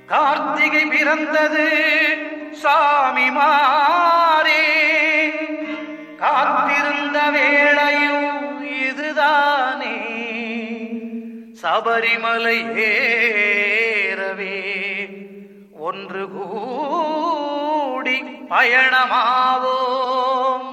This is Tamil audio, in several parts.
கார்த்திகை பிறந்தது சாமி மாறே காத்திருந்த வேளையும் இதுதானே சபரிமலை ஏறவே ஒன்று கூடி பயணமாவோம்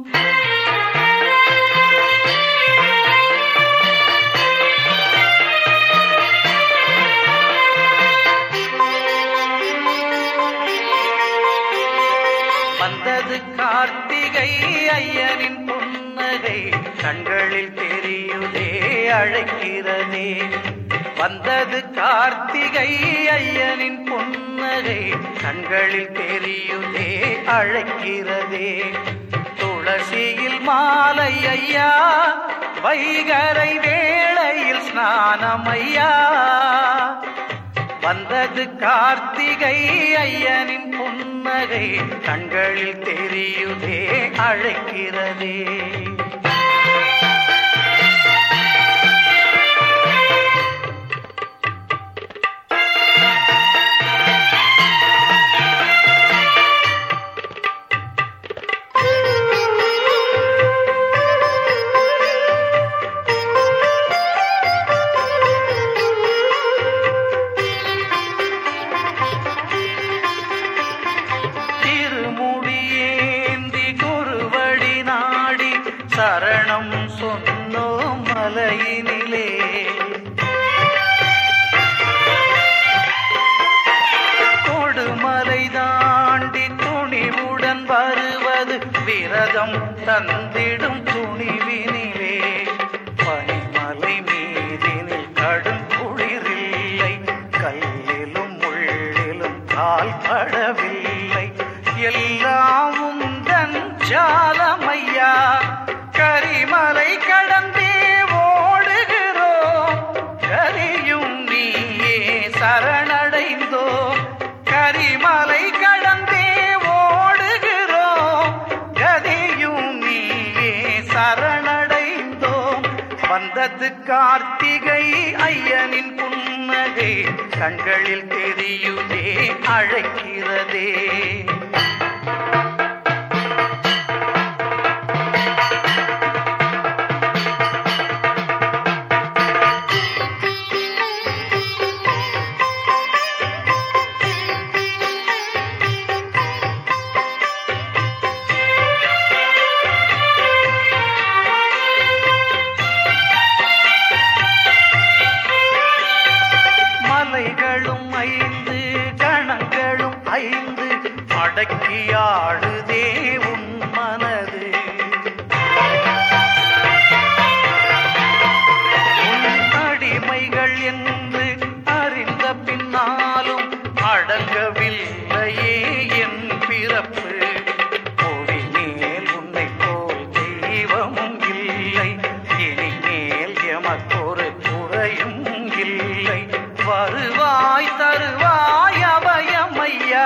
வந்தது கார்த்திகை ஐயனின் புன்னகை கண்களில் தெரியுதே அழைக்கிறதே வந்தது கார்த்திகை ஐயனின் புன்னகை கண்களில் தெரியுதே அழைக்கிறதே துளசியில் மாலை ஐயா வைகரை வேளையில் ஸ்நானம் ஐயா வந்தது கார்த்திகை ஐயனின் புன்னகை கண்களில் தெரியுதே அழைக்கிறதே திருமுடியேந்தி குருவடி நாடி சரணம் சொன்னோம் மலையினிலே கொடுமலை தாண்டி துணிவுடன் வருவது விரதம் தந்திடும் துணிவினிலே பனிமலை மீதினில் கடும் குளிரில்லை கல்லிலும் முள்ளிலும் கால் படவில்லை எல்லாம் உந்தன் ஜாலமையா கரிமலை கடந்தே ஓடுகிறோம் கரியும் நீயே சரணடைந்தோம் கரிமலை கடந்தே ஓடுகிறோம் கதியும் நீயே சரணடைந்தோம் வந்தது கார்த்திகை ஐயனின் புன்னகை கண்களில் தெரியுதே அழைக்கிறதே மலைகளும் ஐந்து கணங்களும் ஐந்து அடக்கியாடுதே உன் மனது உன் அடிமைகள் என்று அறிந்த பின்னாலும் அடங்கவில்லையே என் பிறப்பு கொடி மேல் உன்னை போல் தெய்வமும் இல்லை இனி மேல் எமக்கொரு குறையும் இல்லை வருவாய் தருவாய் அபயம் ஐயா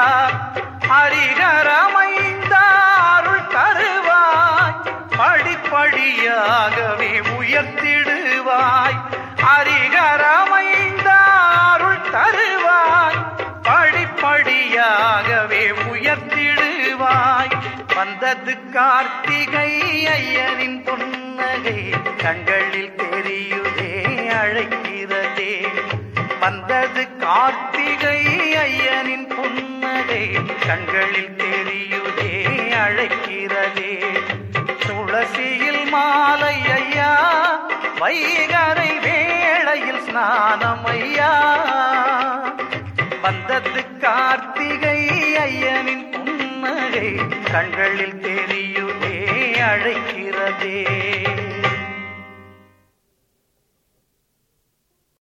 ஹரிகரமைந்தாருள் தருவாய் படிப்படியாகவே உயர்த்திடுவாய் ஹரிகரமைந்தாருள் தருவாய் படிப்படியாகவே உயர்த்திடுவாய் வந்தது கார்த்திகை ஐயனின் புன்னகை கண்களில் தெரியுதே அழைக்கிறதே வந்தது கார்த்திகை ஐயனின் புன்னகை கண்களில் தெரியுதே அழைக்கிறதே துளசியில் மாலை ஐயா வைகரை வேளையில் ஸ்நானம் ஐயா வந்தது கார்த்திகை ஐயனின் புன்னகை கண்களில் தெரியுதே அழைக்கிறதே